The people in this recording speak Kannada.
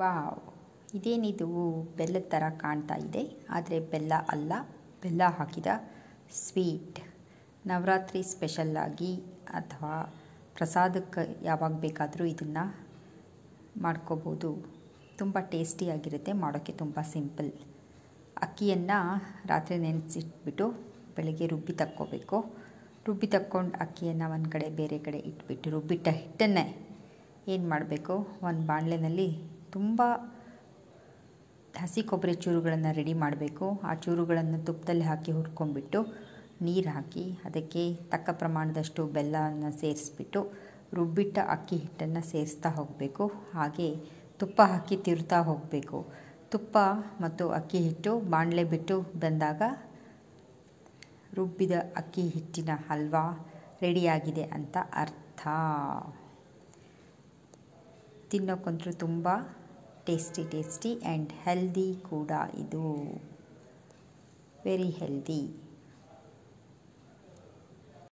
ವಾವ್ ಇದೇನಿದು ಬೆಲ್ಲದ ಥರ ಕಾಣ್ತಾ ಇದೆ ಆದರೆ ಬೆಲ್ಲ ಅಲ್ಲ ಬೆಲ್ಲ ಹಾಕಿದ ಸ್ವೀಟ್ ನವರಾತ್ರಿ ಸ್ಪೆಷಲ್ಲಾಗಿ ಅಥವಾ ಪ್ರಸಾದಕ್ಕೆ ಯಾವಾಗ ಬೇಕಾದರೂ ಇದನ್ನು ಮಾಡ್ಕೋಬೋದು ತುಂಬ ಟೇಸ್ಟಿಯಾಗಿರುತ್ತೆ ಮಾಡೋಕ್ಕೆ ತುಂಬ ಸಿಂಪಲ್ ಅಕ್ಕಿಯನ್ನು ರಾತ್ರಿ ನೆನೆಸಿಟ್ಬಿಟ್ಟು ಬೆಳಗ್ಗೆ ರುಬ್ಬಿ ತಕ್ಕೋಬೇಕು ರುಬ್ಬಿ ತಕ್ಕೊಂಡು ಅಕ್ಕಿಯನ್ನು ಒಂದು ಕಡೆ ಬೇರೆ ಕಡೆ ಇಟ್ಬಿಟ್ಟು ರುಬ್ಬಿಟ್ಟ ಹಿಟ್ಟನ್ನೇ ಏನು ಮಾಡಬೇಕು ಒಂದು ಬಾಣಲೆನಲ್ಲಿ ತುಂಬ ಹಸಿ ಕೊಬ್ಬರಿ ಚೂರುಗಳನ್ನು ರೆಡಿ ಮಾಡಬೇಕು ಆ ಚೂರುಗಳನ್ನು ತುಪ್ಪದಲ್ಲಿ ಹಾಕಿ ಹುರ್ಕೊಂಡ್ಬಿಟ್ಟು ನೀರು ಹಾಕಿ ಅದಕ್ಕೆ ತಕ್ಕ ಪ್ರಮಾಣದಷ್ಟು ಬೆಲ್ಲವನ್ನು ಸೇರಿಸ್ಬಿಟ್ಟು ರುಬ್ಬಿಟ್ಟ ಅಕ್ಕಿ ಹಿಟ್ಟನ್ನು ಸೇರಿಸ್ತಾ ಹೋಗಬೇಕು ಹಾಗೆ ತುಪ್ಪ ಹಾಕಿ ತಿರುತ್ತಾ ಹೋಗಬೇಕು ತುಪ್ಪ ಮತ್ತು ಅಕ್ಕಿ ಹಿಟ್ಟು ಬಾಣಲೆ ಬಿಟ್ಟು ಬಂದಾಗ ರುಬ್ಬಿದ ಅಕ್ಕಿ ಹಿಟ್ಟಿನ ಹಲ್ವಾ ರೆಡಿಯಾಗಿದೆ ಅಂತ ಅರ್ಥ ತಿನ್ನೋಕ್ಕಂತೂ ತುಂಬ ಟೇಸ್ಟಿ ಟೇಸ್ಟಿ ಆ್ಯಂಡ್ ಹೆಲ್ದಿ ಕೂಡ ಇದು ವೆರಿ ಹೆಲ್ದಿ